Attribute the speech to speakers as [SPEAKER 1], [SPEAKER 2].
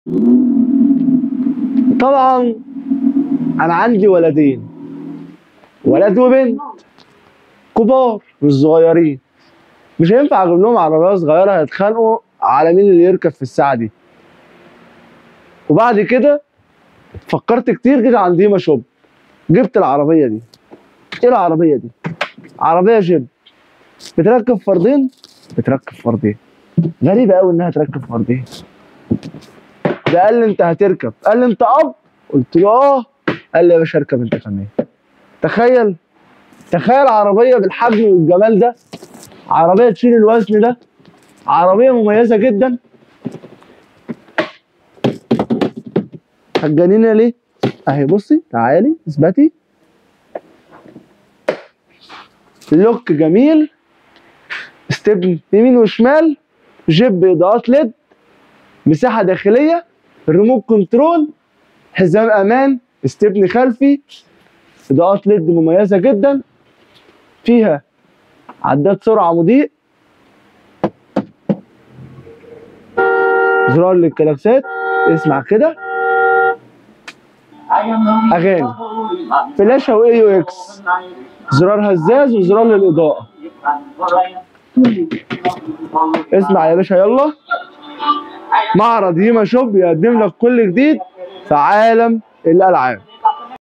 [SPEAKER 1] طبعا انا عندي ولدين ولد وبنت كبار مش صغيرين مش هينفع اجيب لهم عربيه صغيره هيتخانقوا على مين اللي يركب في الساعه دي وبعد كده فكرت كتير كده عند ديما شوب جبت العربيه دي ايه العربيه دي عربيه جيب بتركب فردين بتركب فردين غريبه قوي انها تركب فردين ده قال لي انت هتركب قال لي انت اب قلت له اه قال لي يا باشا اركب انت كمان تخيل تخيل عربيه بالحجم والجمال ده عربيه تشيل الوزن ده عربيه مميزه جدا هتجننا ليه اهي بصي تعالي اثبتي لوك جميل استبن يمين وشمال جيب اضاءات ليد مساحه داخليه ريموت كنترول حزام امان استبن خلفي اضاءات ليد مميزه جدا فيها عداد سرعه مضيء زرار للكلاكسات اسمع كده
[SPEAKER 2] اغاني
[SPEAKER 1] فلاشه واي يو اكس زرار هزاز وزرار للاضاءه اسمع يا باشا يلا معرض هيما شوب يقدم لك كل جديد في عالم الالعاب